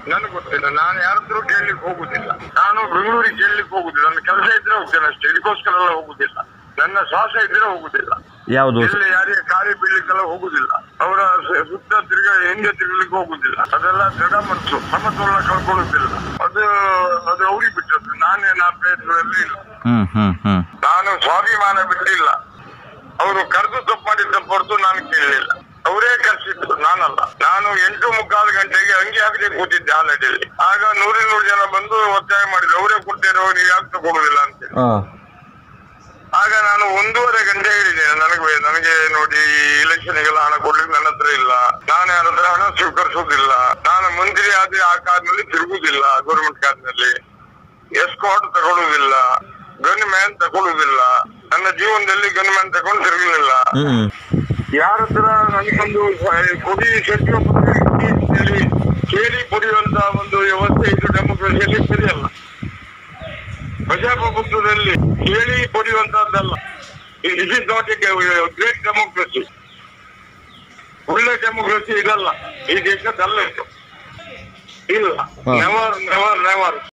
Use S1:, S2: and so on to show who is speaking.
S1: ನನಗೆ ಗೊತ್ತಿಲ್ಲ ನಾನು ಯಾರತ್ರ ಕೇಳಲಿಕ್ಕೆ ಹೋಗುದಿಲ್ಲ ನಾನು ಬೆಂಗಳೂರಿಗೆ ಕೇಳಲಿಕ್ಕೆ ಹೋಗುದಿಲ್ಲ ನನ್ನ ಕೆಲಸ ಇದ್ರೆ ಹೋಗ್ತೇನೆ ಅಷ್ಟೇ ಇದಕ್ಕೋಸ್ಕರ ಎಲ್ಲ ಹೋಗುದಿಲ್ಲ ನನ್ನ ಶ್ವಾಸ ಇದ್ರೆ ಹೋಗುದಿಲ್ಲ
S2: ಯಾವುದು
S1: ಇಲ್ಲಿ ಯಾರಿಗೆ ಖಾಲಿ ಬೀಳ್ಲಿಕ್ಕೆಲ್ಲ ಹೋಗುದಿಲ್ಲ ಅವರ ಸ- ಸುತ್ತ ತಿರ್ಗ ಹಿಂದೆ ತಿರ್ಗಲಿಕ್ಕೆ ಹೋಗುದಿಲ್ಲ ಅದೆಲ್ಲ ದೃಢ ಮನಸ್ಸು ಸಮತೋಲನ ಕಳ್ಕೊಳ್ಳುದಿಲ್ಲ ಅದು ಅದು ಅವ್ರಿಗೆ ಬಿಟ್ಟದ್ದು ನಾನೇನು ಆ ಪ್ರಯತ್ನದಲ್ಲಿ ಇಲ್ಲ
S2: ಹ್ಮ್ ಹ್ಮ್ ಹ್ಮ್
S1: ನಾನು ಸ್ವಾಭಿಮಾನ ಬಿಟ್ಟಿಲ್ಲ ಅವರು ಕರೆದು ತಪ್ಪು ಮಾಡಿದ್ದ ಹೊರತು ನಾನು ಕೇಳಲಿಲ್ಲ ಅವರೇ ಕರೆಸಿದ್ರು ನಾನಲ್ಲ ನಾನು ಎಂಟು ಮುಕ್ಕಾಲು ಗಂಟೆಗೆ ಅಂಗಿ ಹಾಕದೆ ಕೂತಿದ್ದೆ ಹಾಲಡಿಯಲ್ಲಿ ಆಗ ನೂರಿನ ನೂರು ಜನ ಬಂದು ಒತ್ತಾಯ ಮಾಡಿದ್ರು ಅವರೇ ಕೊಡ್ತೇನೆ ನೀವು ಯಾಕೆ ತಗೊಳ್ಳುದಿಲ್ಲ ಅಂತೇಳಿ
S2: ಹಾ
S1: ಆಗ ನಾನು ಒಂದೂವರೆ ಗಂಟೆ ಹೇಳಿದ್ದೇನೆ ನನಗೆ ನನಗೆ ನೋಡಿ ಇಲೆಕ್ಷನ್ಗೆಲ್ಲ ಹಣ ಕೊಡ್ಲಿಕ್ಕೆ ನನ್ನ ಹತ್ರ ಇಲ್ಲ ನಾನು ಯಾರ ಹತ್ರ ಹಣ ಸ್ವೀಕರಿಸುವುದಿಲ್ಲ ನಾನು ಮಂತ್ರಿ ಆದ್ರೆ ಆ ಕಾರ್ನಲ್ಲಿ ತಿರುಗುದಿಲ್ಲ ಗೌರ್ಮೆಂಟ್ ಕಾರ್ನಲ್ಲಿ ಎಸ್ಕಾಟ್ ತಗೊಳ್ಳುವುದಿಲ್ಲ ಗನ್ ಮ್ಯಾನ್ ತಗೊಳ್ಳುವುದಿಲ್ಲ ನನ್ನ ಜೀವನದಲ್ಲಿ ಗನ್ ಮ್ಯಾನ್ ತಗೊಂಡು ತಿರುಗಲಿಲ್ಲ
S2: ಹ್ಮ್
S1: ಯಾರ ಹತ್ರ ನನಗೊಂದು ಸ- ಕೊಡಿ ಸಚಿವ ಕೇಳಿ ಪಡೆಯುವಂತ ಒಂದು ವ್ಯವಸ್ಥೆ ಇದು ಡೆಮೋಕ್ರಸಿಯಲ್ಲಿ ಸರಿಯಲ್ಲ ಪ್ರಜಾಪ್ರಭುತ್ವದಲ್ಲಿ ಕೇಳಿ ಪಡೆಯುವಂತಹದ್ದಲ್ಲ it is not a great democracy ಒಳ್ಳೆ ಡೆಮೋಕ್ರಸಿ ಇದಲ್ಲ ಈ ದೇಶದಲ್ಲ ಇದು ಇಲ್ಲ
S2: ಹಾ.
S1: Never never never